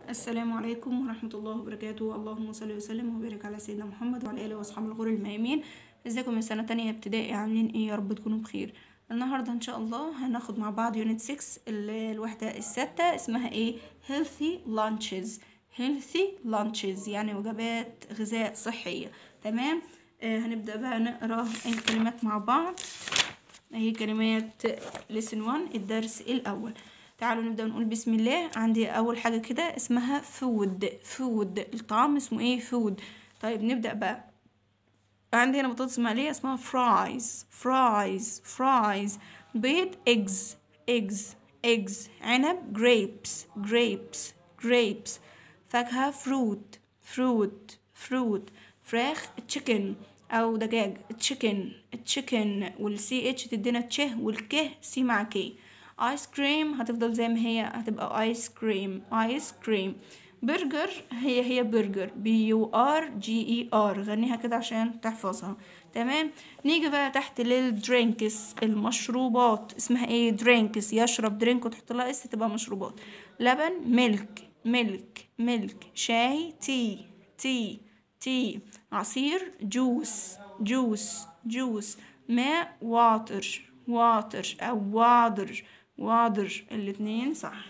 السلام عليكم ورحمة الله وبركاته اللهم صل وسلم وبارك على سيدنا محمد وعلى آله وأصحابه الغر الميامين ازيكم من سنة تانية ابتدائي عاملين ايه يا رب تكونوا بخير النهاردة ان شاء الله هناخد مع بعض يونت 6 ال- الوحدة الستة اسمها ايه healthy lunches healthy lunches يعني وجبات غذاء صحية تمام آه هنبدأ بقى نقرا الكلمات مع بعض اهي كلمات lesson 1 الدرس الأول تعالوا نبدأ نقول بسم الله عندي أول حاجة كده اسمها food food الطعام اسمه ايه food طيب نبدأ بقى عندي هنا بطاطس مقلية اسمها fries fries fries بيض eggs eggs eggs عنب grapes grapes grapes فاكهة fruit fruit fruit فراخ chicken أو دجاج chicken chicken والسي اتش تدينا تشه والكه سي مع كي ايس كريم هتفضل زي ما هي هتبقى ايس كريم ايس كريم برجر هي هي برجر بي يو ار جي اي ار غنيها كده عشان تحفظها تمام نيجي بقى تحت للدرينكس المشروبات اسمها ايه درينكس يشرب درينك وتحط لها اس تبقى مشروبات لبن ميلك ميلك ميلك شاي تي تي تي عصير جوس جوس جوس ماء واتر واتر او وادر وادر الاتنين صح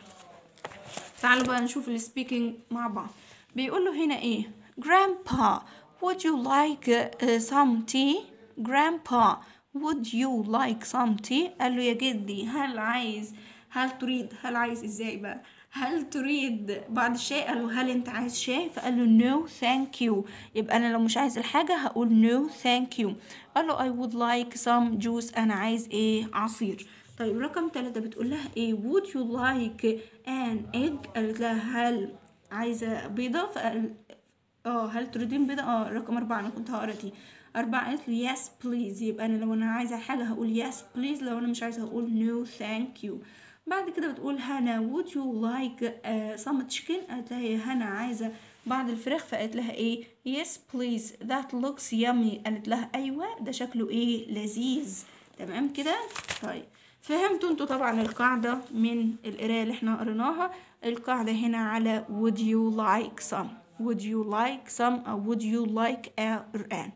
تعالوا بقى نشوف السبيكينج مع بعض بيقول له هنا ايه grandpa would you like uh, some tea grandpa would you like some tea قال له يا جدي هل عايز هل تريد هل عايز ازاي بقى هل تريد بعد الشاي قال له هل انت عايز شاي فقال له no thank you يبقى انا لو مش عايز الحاجه هقول no thank you قال له I would like some juice انا عايز ايه عصير طيب رقم ثلاثة بتقول لها ايه would you like an egg قالت لها هل عايزة بيضة فقال اه هل تريدين بيضة اه رقم أربعة أنا كنت هقرا دي أربعة قالت له yes please يبقى أنا لو أنا عايزة حاجة هقول yes please لو أنا مش عايزة هقول no thank you بعد كده بتقول هنا would you like uh, some chicken قالت لها يا هنا عايزة بعض الفراخ فقالت لها ايه yes please that looks yummy قالت لها أيوة ده شكله ايه لذيذ تمام كده طيب فهمتوا انتوا طبعا القاعدة من القراية اللي احنا قريناها القاعدة هنا على would you like some would you like some أو would you like a an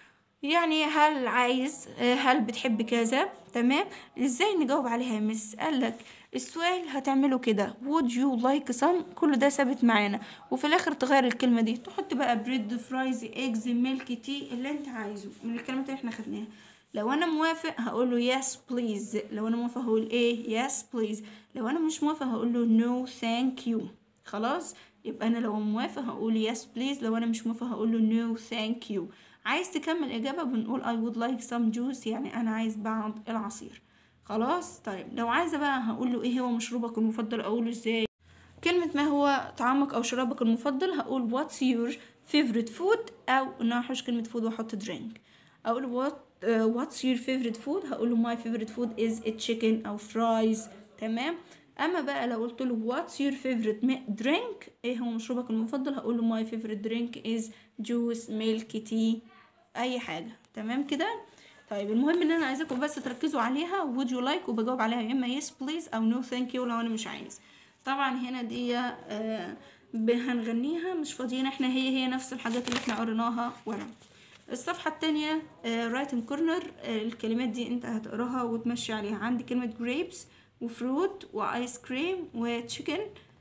يعني هل عايز هل بتحب كذا تمام ازاي نجاوب عليها يا مس قالك السؤال هتعمله كده would you like some كل ده ثابت معانا وفي الاخر تغير الكلمه دي تحط بقى بريد فرايز ايجز ميلك تي اللي انت عايزه من الكلمات اللي احنا خدناها لو انا موافق هقول له yes please لو انا موافق هقول ايه yes please لو انا مش موافق هقول له no thank you خلاص يبقى انا لو موافق هقول yes please لو انا مش موافق هقول له no thank you عايز تكمل اجابه بنقول I would like some juice يعني انا عايز بعض العصير خلاص طيب لو عايزه بقى هقول له ايه هو مشروبك المفضل اقوله ازاي كلمة ما هو طعامك أو شرابك المفضل هقول what's your favorite food أو إن أنا هحوش كلمة food وأحط drink أقول what uh, what's your favorite food هقول له my favorite food is a chicken أو fries تمام أما بقى لو قلت له what's your favorite mi- drink إيه هو مشروبك المفضل هقول له my favorite drink is juice milk tea أي حاجة تمام كده طيب المهم ان انا عايزاكم بس تركزوا عليها would you like وبجاوب عليها يا اما yes please او no thank you لو انا مش عايز طبعا هنا دي آه ب- هنغنيها مش فاضيين احنا هي هي نفس الحاجات اللي احنا قريناها ورا الصفحة التانية رايت ان كورنر الكلمات دي انت هتقراها وتمشي عليها عندي كلمة grapes وفروت وايس كريم وتشيكن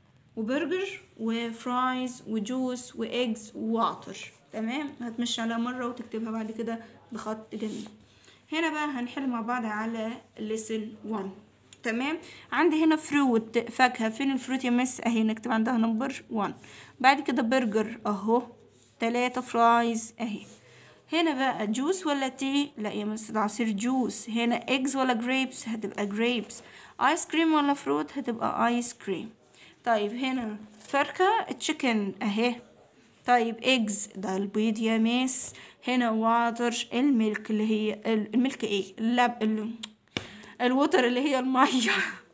وبرجر وفرايز وجوس وايجز وواتر تمام هتمشي عليها مرة وتكتبها بعد كده بخط جميل هنا بقى هنحل مع بعض على lesson 1 تمام عندي هنا فروت فاكهة فين الفروت يا مس اهي نكتب عندها نمبر 1 بعد كده برجر اهو تلاتة فرايز اهي هنا بقى جوس ولا تي لا يا مس ده عصير جوس هنا ايجز ولا جريبس هتبقى جريبس ايس كريم ولا فروت هتبقى ايس كريم طيب هنا فرخة تشيكن اهي طيب ايجز ده البيض يا ميس هنا واتر الملك اللي هي الملك ايه اللب ال... الوتر اللي هي المية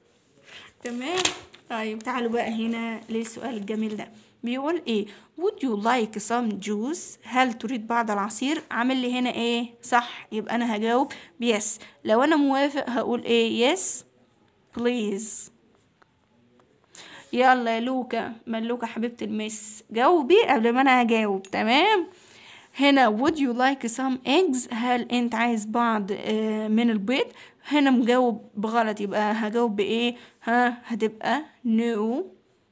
تمام طيب تعالوا بقى هنا للسؤال الجميل ده بيقول ايه would you like some juice هل تريد بعض العصير عامل لي هنا ايه صح يبقى انا هجاوب بيس لو انا موافق هقول ايه yes please يلا يا لوكا ملوكة حبيبة المس جاوبي قبل ما انا هجاوب تمام هنا would you like some eggs هل انت عايز بعض آه، من البيض هنا مجاوب بغلط يبقى هجاوب بايه ها هتبقى no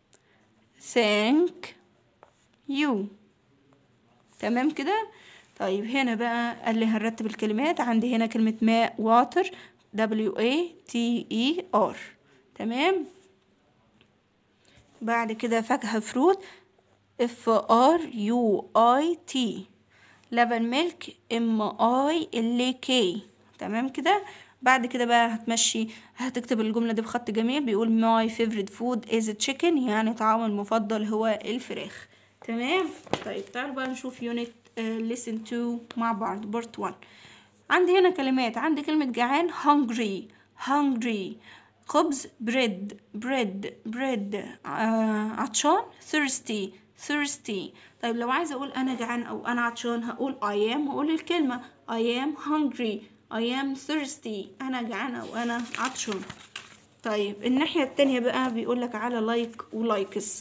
thank you تمام كده طيب هنا بقى قال لي هنرتب الكلمات عندي هنا كلمة ماء water W A T E R تمام بعد كده فاكهة فروت F R U I T لبن ميلك M I L K تمام كده بعد كده بقى هتمشي هتكتب الجملة دي بخط جميل بيقول my favorite food is chicken يعني طعامي المفضل هو الفراخ تمام طيب تعالوا بقى نشوف unit uh, listen to مع بعض part 1 عندي هنا كلمات عندي كلمة جعان hungry hungry خبز bread bread bread آه عطشان thirsty thirsty طيب لو عايزة أقول أنا جعان أو أنا عطشان هقول I am هقول الكلمة I am hungry I am thirsty أنا جعان أو أنا عطشان طيب الناحية التانية بقى بيقولك على like ولايكس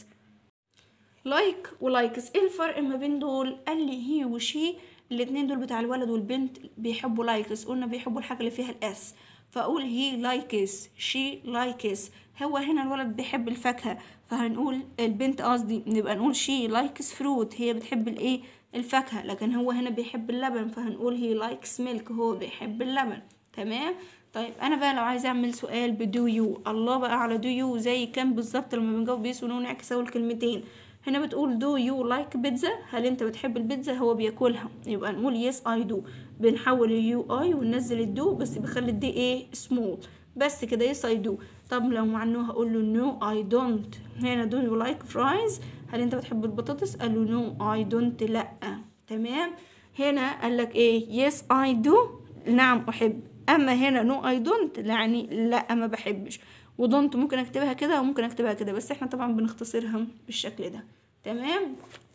لايك ولايكس ايه الفرق ما بين دول قال لي هي وشي الاتنين دول بتاع الولد والبنت بيحبوا لايكس قلنا بيحبوا الحاجة اللي فيها الاس فاقول هي لايكس شي لايكس هو هنا الولد بيحب الفاكهة فهنقول البنت قصدي نبقى نقول شي لايكس فروت هي بتحب الايه الفاكهة لكن هو هنا بيحب اللبن فهنقول هي لايكس ميلك هو بيحب اللبن تمام طيب انا بقى لو عايزه اعمل سؤال بدو يو الله بقى على دو يو زي كان بالظبط لما بنجاوب بيس ونو نعكس اول كلمتين هنا بتقول دو يو لايك بيتزا هل انت بتحب البيتزا هو بياكلها يبقى نقول يس اي دو بنحول اليو اي وننزل الدو بس بخلي الدي ايه سمول بس كده يس اي دو طب لو مع انه هقول له نو اي دونت هنا دو يو لايك فرايز هل انت بتحب البطاطس قال له نو اي دونت لا تمام هنا قال لك ايه يس اي دو نعم احب اما هنا نو اي دونت يعني لا ما بحبش ودونت ممكن اكتبها كده وممكن اكتبها كده بس احنا طبعا بنختصرها بالشكل ده تمام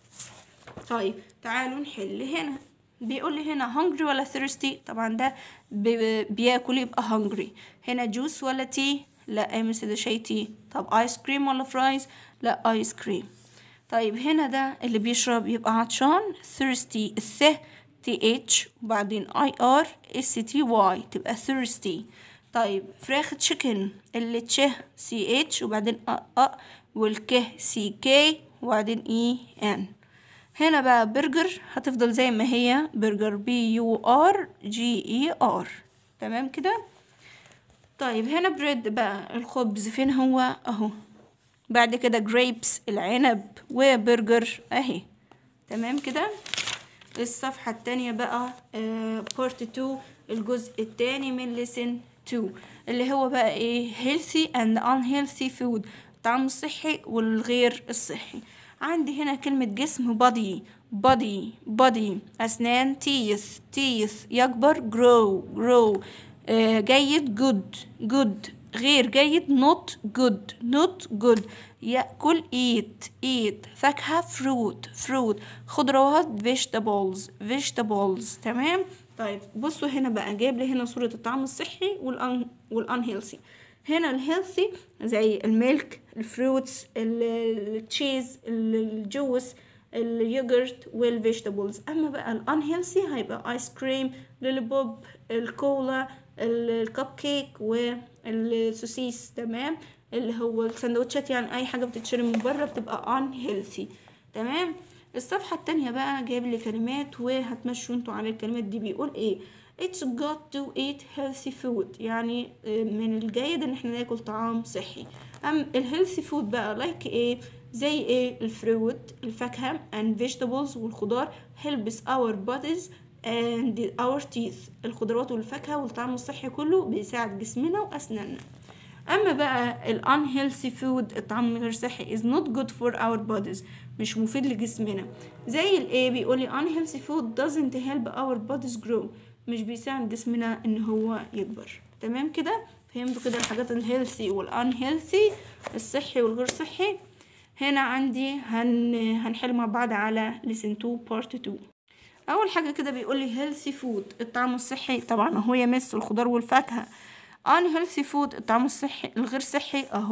طيب تعالوا نحل هنا بيقول لي هنا hungry ولا thirsty طبعا ده بي- بياكل يبقى hungry هنا جوس ولا تي لا يا مس ده شاي تي طب ايس كريم ولا فرايز لا ايس كريم طيب هنا ده اللي بيشرب يبقى عطشان thirsty الث تي اتش وبعدين اي ار اس تي واي تبقى thirsty طيب فراخ تشيكن اللي تشه سي اتش وبعدين ا ا والكه سي كي وبعدين اي ان هنا بقى برجر هتفضل زي ما هي برجر بي يو ار جي اي ار تمام كده طيب هنا بريد بقى الخبز فين هو اهو بعد كده جريبس العنب وبرجر اهي تمام كده الصفحة التانية بقى بارت 2 الجزء التاني من لسن 2 اللي هو بقى ايه healthy and unhealthy food الطعام الصحي والغير الصحي عندي هنا كلمة جسم body body body أسنان teeth teeth يكبر grow grow آه جيد good good غير جيد not good not good يأكل eat eat فاكهة fruit fruit خضروات vegetables vegetables تمام طيب بصوا هنا بقى جايب لي هنا صورة الطعام الصحي والان والانهيلثي هنا الهيلثي زي الميلك الفروتس التشيز الجوس اليوجرت والفيجيتابلز اما بقى الانهيلثي هيبقى ايس كريم لوليبوب الكولا الكب كيك والسوسيس تمام اللي هو السندوتشات يعني اي حاجه بتتشرب من بره بتبقى ان هيلثي تمام الصفحه التانية بقى جايب لي كلمات وهتمشوا انتوا على الكلمات دي بيقول ايه it's good to eat healthy food يعني من الجيد ان احنا ناكل طعام صحي ام الهيلثي فود بقى لايك like ايه زي ايه الفروت الفاكهه and vegetables والخضار helps our bodies and our teeth الخضروات والفاكهه والطعام الصحي كله بيساعد جسمنا واسناننا اما بقى ال unhealthy food الطعام الغير صحي is not good for our bodies مش مفيد لجسمنا زي الايه بيقول لي unhealthy food doesn't help our bodies grow مش بيساعد جسمنا ان هو يكبر تمام كده فهمتوا كده الحاجات الهيلثي والانهيلثي الصحي والغير صحي هنا عندي هن... هنحل مع بعض على lesson 2 part 2 اول حاجه كده بيقول لي healthy food الطعام الصحي طبعا اهو يمس الخضار والفاكهه unhealthy food الطعام الصحي الغير صحي اهو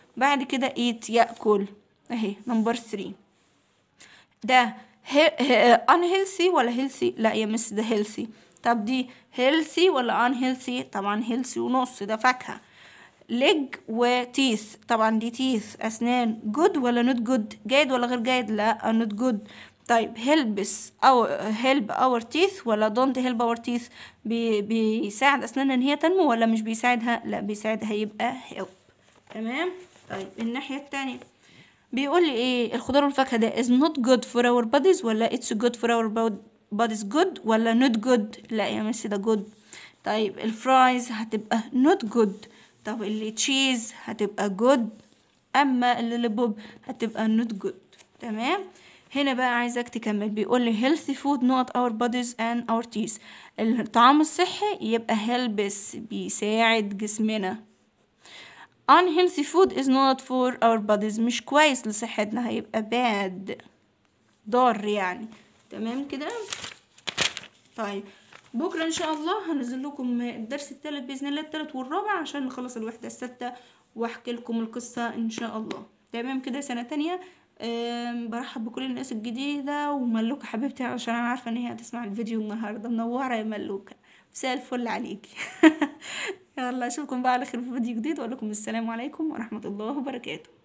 بعد كده eat يأكل اهي نمبر 3 ده unhealthy ولا healthy لا يا مس ده healthy طب دي healthy ولا unhealthy طبعا healthy ونص ده فاكهة leg و teeth طبعا دي teeth أسنان good ولا not good جيد ولا غير جيد لا not good طيب helps أو help our teeth ولا don't help our teeth بي بيساعد أسناننا إن هي تنمو ولا مش بيساعدها لا بيساعدها يبقى help تمام طيب الناحية التانية بيقول لي ايه الخضار والفاكهة ده is not good for our bodies ولا it's good for our bodies good ولا not good لا يا ميسي ده good طيب الفرايز هتبقى not good طب اللي تشيز هتبقى good اما الليبوب هتبقى not good تمام هنا بقى عايزك تكمل بيقول لي healthy food not our bodies and our teeth الطعام الصحي يبقى helps بيساعد جسمنا unhealthy food is not for our bodies مش كويس لصحتنا هيبقى bad ضار يعني تمام كده طيب بكره ان شاء الله هنزل لكم الدرس الثالث باذن الله الثالث والرابع عشان نخلص الوحده السادسه واحكي لكم القصه ان شاء الله تمام كده سنه تانية برحب بكل الناس الجديدة وملوكة حبيبتي عشان أنا عارفة إن هي هتسمع الفيديو النهاردة منورة يا ملوكة مساء الفل عليكي يلا أشوفكم بقى على خير في فيديو جديد وأقول لكم السلام عليكم ورحمة الله وبركاته